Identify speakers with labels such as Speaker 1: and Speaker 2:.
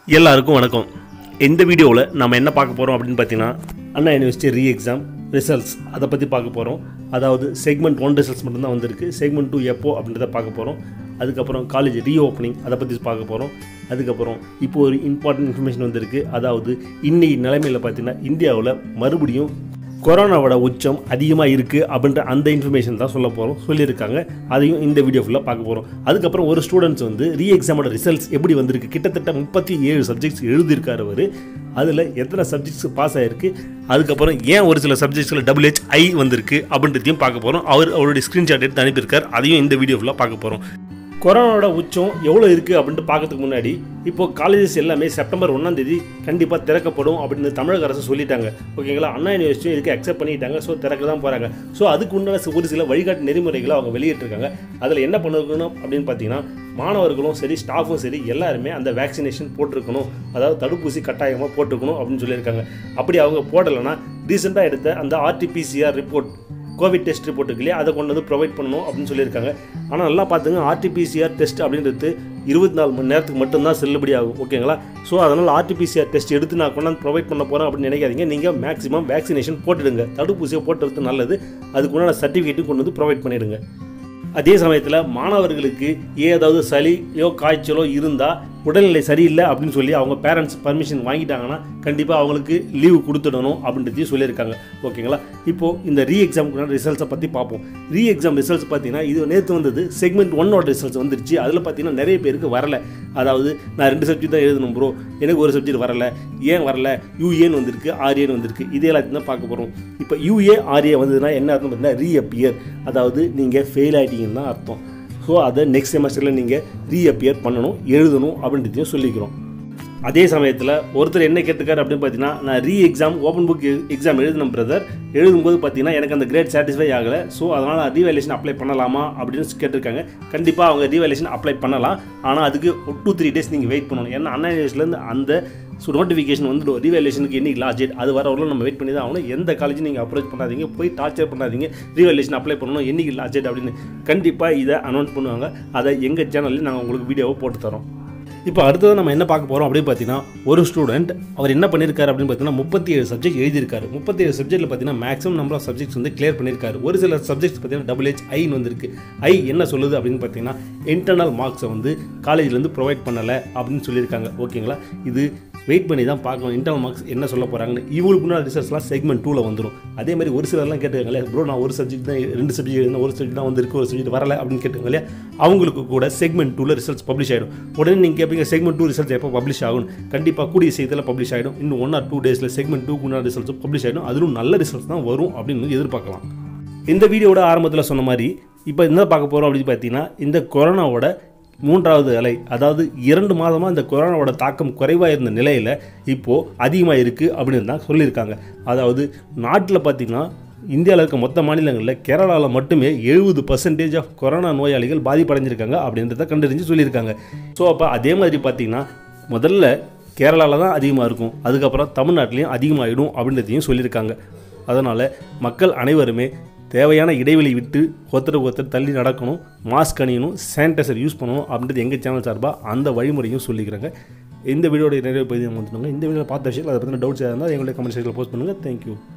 Speaker 1: எல்லாருக்கும் வணக்கம் இந்த வீடியோவில் நம்ம என்ன பார்க்க போகிறோம் அப்படின்னு பார்த்தீங்கன்னா Anna university re exam results அதை பற்றி பார்க்க போகிறோம் அதாவது செக்மெண்ட் ஒன் ரிசல்ட்ஸ் மட்டும்தான் வந்திருக்கு செக்மெண்ட் டூ எப்போ அப்படின்றத பார்க்க போகிறோம் அதுக்கப்புறம் காலேஜ் ரீஓப்பனிங் அதை பற்றி பார்க்க போகிறோம் அதுக்கப்புறம் இப்போ ஒரு இம்பார்ட்டன்ட் இன்ஃபர்மேஷன் வந்திருக்கு அதாவது இன்னைக்கு நிலைமையில் பார்த்தீங்கன்னா இந்தியாவில் மறுபடியும் கொரோனாவோட உச்சம் அதிகமாக இருக்குது அப்படின்ற அந்த இன்ஃபர்மேஷன் தான் சொல்ல போகிறோம் சொல்லியிருக்காங்க அதையும் இந்த வீடியோ ஃபுல்லாக பார்க்க போகிறோம் அதுக்கப்புறம் ஒரு ஸ்டூடெண்ட்ஸ் வந்து ரீ எக்ஸாமோட ரிசல்ட்ஸ் எப்படி வந்திருக்கு கிட்டத்தட்ட முப்பத்தி ஏழு சப்ஜெக்ட்ஸ் எழுதியிருக்காரு அவர் அதில் எத்தனை சப்ஜெக்ட்ஸ் பாஸ் ஆகிருக்கு அதுக்கப்புறம் ஏன் ஒரு சில சப்ஜெக்ட்ஸில் டபுள் ஹெச் ஐ வந்திருக்கு அப்படின்றதையும் பார்க்க போகிறோம் அவர் அவருடைய ஸ்க்ரீன்ஷாட் எடுத்து அனுப்பியிருக்கார் அதையும் இந்த வீடியோ ஃபுல்லாக பார்க்க போகிறோம் கொரோனாவோட உச்சம் எவ்வளோ இருக்குது அப்படின்ட்டு பார்க்கறதுக்கு முன்னாடி இப்போ காலேஜஸ் எல்லாமே செப்டம்பர் ஒன்றாம் தேதி கண்டிப்பாக திறக்கப்படும் அப்படின்னு தமிழக அரசு சொல்லிட்டாங்க ஓகேங்களா அண்ணா யூனிவர்சிட்டியும் இதுக்கு அக்செப்ட் பண்ணிட்டாங்க ஸோ திறக்க தான் போகிறாங்க ஸோ அதுக்கு உண்டான சி- ஒரு சில வழிகாட்டு நெறிமுறைகளை அவங்க வெளியிட்டிருக்காங்க அதில் என்ன பண்ணிருக்கணும் அப்படின்னு பார்த்தீங்கன்னா மாணவர்களும் சரி ஸ்டாஃபும் சரி எல்லாருமே அந்த வேக்சினேஷன் போட்டிருக்கணும் அதாவது தடுப்பூசி கட்டாயமாக போட்டிருக்கணும் அப்படின்னு சொல்லியிருக்காங்க அப்படி அவங்க போடலைன்னா ரீசெண்டாக எடுத்த அந்த RTPCR report Covid test report இருக்கு இல்லையா அதை கொண்டு வந்து ப்ரொவைட் பண்ணணும் அப்படின்னு சொல்லியிருக்காங்க ஆனால் நல்லா பார்த்துங்க ஆர்டிபிசிஆர் டெஸ்ட் அப்படின்றது இருபத்தி நாலு மணி நேரத்துக்கு மட்டும்தான் செல்லுபடி ஆகும் ஓகேங்களா ஸோ அதனால் ஆர்டிபிசிஆர் டெஸ்ட் எடுத்து நான் கொண்டாந்து ப்ரொவைட் பண்ண போகிறேன் அப்படின்னு நினைக்காதீங்க நீங்கள் மேக்ஸிமம் வேக்சினேஷன் போட்டுடுங்க தடுப்பூசியை போட்டுறது நல்லது அதுக்கு உண்டான சர்டிஃபிகேட்டும் கொண்டு வந்து ப்ரொவைட் பண்ணிடுங்க அதே சமயத்தில் மாணவர்களுக்கு ஏதாவது சளியோ காய்ச்சலோ இருந்தால் உடல்நிலை சரியில்லை அப்படின்னு சொல்லி அவங்க பேரண்ட்ஸ் பர்மிஷன் வாங்கிட்டாங்கன்னா கண்டிப்பாக அவங்களுக்கு லீவு கொடுத்துடணும் அப்படின்றதையும் சொல்லியிருக்காங்க ஓகேங்களா இப்போது இந்த ரீ எக்ஸாமுக்கான ரிசல்ட்ஸை பற்றி பார்ப்போம் ரீ எக்ஸாம் ரிசல்ட்ஸ் பார்த்தீங்கன்னா இது நேற்று வந்தது செக்மெண்ட் ஒன்னோட ரிசல்ட்ஸ் வந்துருச்சு அதில் பார்த்தீங்கன்னா நிறைய பேருக்கு வரல அதாவது நான் ரெண்டு சப்ஜெக்ட் தான் எழுதணும் ப்ரோ எனக்கு ஒரு சப்ஜெக்ட் வரல ஏன் வரல யூஏன்னு வந்திருக்கு ஆர்ஏன்னு வந்திருக்கு இதே எல்லாத்தையும் தான் பார்க்க போகிறோம் இப்போ யூஏ ஆர்ஏ வந்ததுன்னா என்ன அர்த்தம் பார்த்தீங்கன்னா ரீஅப்பியர் அதாவது நீங்கள் ஃபெயில் ஆகிட்டீங்கன்னு தான் அர்த்தம் ஸோ அதை நெக்ஸ்ட் செமஸ்டரில் நீங்கள் ரீஅப்பியர் பண்ணணும் எழுதணும் அப்படின்றதையும் சொல்லிக்கிறோம் அதே சமயத்தில் ஒருத்தர் என்ன கேட்டிருக்காரு அப்படின்னு பார்த்தீங்கன்னா நான் re exam open book exam எழுதின பிரதர் எழுதும்போது பார்த்தீங்கன்னா எனக்கு அந்த கிரேட் சாட்டிஸ்ஃபை ஆகலை ஸோ அதனால் ரீவேலேஷன் அப்ளை பண்ணலாமா அப்படின்னு கேட்டிருக்காங்க கண்டிப்பாக அவங்க ரீவேலேஷன் அப்ளை பண்ணலாம் ஆனால் அதுக்கு டூ த்ரீ டேஸ் நீங்கள் வெயிட் பண்ணணும் ஏன்னா அண்ணா யூனிவர்சிட்டிலேருந்து அந்த ஸோ நோட்டிஃபிகேஷன் வந்து ரீவேலேஷனுக்கு என்னைக்கு லாஸ்ட் டேட் அது வர வரலும் நம்ம வெயிட் பண்ணி தான் ஆகணும் எந்த காலேஜும் நீங்கள் அப்ரோச் பண்ணாதீங்க போய் டார்ச்சர் பண்ணாதீங்க ரீவேலேஷன் அப்ளை பண்ணணும் என்னைக்கு லாஸ்ட் டேட் அப்படின்னு கண்டிப்பாக இதை அனௌன்ஸ் பண்ணுவாங்க அதை எங்கள் சேனலில் நாங்கள் உங்களுக்கு வீடியோவை போட்டு தரோம் இப்போ அடுத்தது நம்ம என்ன பார்க்க போகிறோம் அப்படின்னு பார்த்தீங்கன்னா ஒரு ஸ்டூடெண்ட் அவர் என்ன பண்ணியிருக்காரு அப்படின்னு பார்த்தீங்கன்னா முப்பத்தி ஏழு சப்ஜெக்ட் எழுதியிருக்காரு முப்பத்தி ஏழு சப்ஜெக்ட்டில் பார்த்தீங்கன்னா மேக்ஸிமம் நம்பர் ஆஃப் சப்ஜெக்ட்ஸ் வந்து கிளியர் பண்ணியிருக்காரு ஒரு சில சப்ஜெக்ட்ஸ் பார்த்தீங்கன்னா டபுள் ஹெச் ஐன்னு வந்திருக்கு ஐ என்ன சொல்லுது அப்படின்னு பார்த்தீங்கன்னா இன்டர்னல் மார்க்ஸை வந்து காலேஜ்லேருந்து ப்ரொவைட் பண்ணலை அப்படின்னு சொல்லியிருக்காங்க ஓகேங்களா இது வெயிட் பண்ணி தான் பார்க்கணும் இன்டர்னல் மார்க்ஸ் என்ன சொல்ல போகிறாங்கன்னு இவங்களுக்கு முன்னாடி ரிசல்ட்ஸ்லாம் செக்மெண்ட் டூவில் வந்துடும் அதே மாதிரி ஒரு சிலர்லாம் கேட்டுருக்காங்களே ப்ரோ நான் ஒரு சப்ஜெக்ட் தான் ரெண்டு சப்ஜெக்ட் எழுதின ஒரு சப்ஜெக்ட் தான் வந்திருக்கு ஒரு சப்ஜெக்ட் வரல அப்படின்னு கேட்டுருங்க இல்லையா அவங்களுக்கு கூட செக்மெண்ட் டூவில் ரிசல்ட்ஸ் பப்ளிஷ் ஆகிடும் உடனே நீங்கள் கேட்பீங்க செக்மெண்ட் டூ ரிசல்ட்ஸ் எப்போ பப்ளிஷ் ஆகும் கண்டிப்பாக கூடிய செய்தியில் பப்ளிஷ் ஆகிடும் இன்னும் ஒன் ஆர் டூ டேஸில் செக்மெண்ட் டூ உண்டான ரிசல்ட்ஸ் பப்ளிஷ் ஆகிடும் அதிலும் நல்ல ரிசல்ட்ஸ் தான் வரும் அப்படின்னு எதிர்பார்க்கலாம் இந்த வீடியோட ஆரம்பத்தில் சொன்ன மாதிரி இப்போ என்ன பார்க்க போகிறோம் அப்படின்னு பார்த்தீங்கன்னா இந்த கொரோனாவோட மூன்றாவது அலை அதாவது இரண்டு மாதமாக இந்த கொரோனாவோட தாக்கம் குறைவாக இருந்த நிலையில் இப்போது அதிகமாக இருக்குது அப்படின்னு தான் சொல்லியிருக்காங்க அதாவது நாட்டில் பார்த்திங்கன்னா இந்தியாவில் இருக்க மொத்த மாநிலங்களில் கேரளாவில் மட்டுமே எழுபது பர்சன்டேஜ் ஆஃப் கொரோனா நோயாளிகள் பாதிப்படைஞ்சிருக்காங்க அப்படின்றத கண்டறிஞ்சு சொல்லியிருக்காங்க ஸோ அப்போ அதே மாதிரி பார்த்திங்கன்னா முதல்ல கேரளாவில் தான் அதிகமாக இருக்கும் அதுக்கப்புறம் தமிழ்நாட்டிலையும் அதிகமாகிடும் அப்படின்றதையும் சொல்லியிருக்காங்க அதனால் மக்கள் அனைவருமே தேவையான இடைவெளி விட்டு ஒருத்தருக்கு ஒருத்தர் தள்ளி நடக்கணும் மாஸ்க் அணியணும் சானிடைசர் யூஸ் பண்ணணும் அப்படின்றது எங்கள் சேனல் சார்பாக அந்த வழிமுறையும் சொல்லிக்கிறாங்க இந்த வீடியோட நிறைய பகுதி நம்ம வந்துட்டோங்க இந்த வீடியோவில் பார்த்த விஷயங்கள் அதை பற்றின டவுட்ஸ் இருந்தால் எங்களுடைய கமெண்ட் செக்ஷனில் போஸ்ட் பண்ணுங்கள் தேங்க்யூ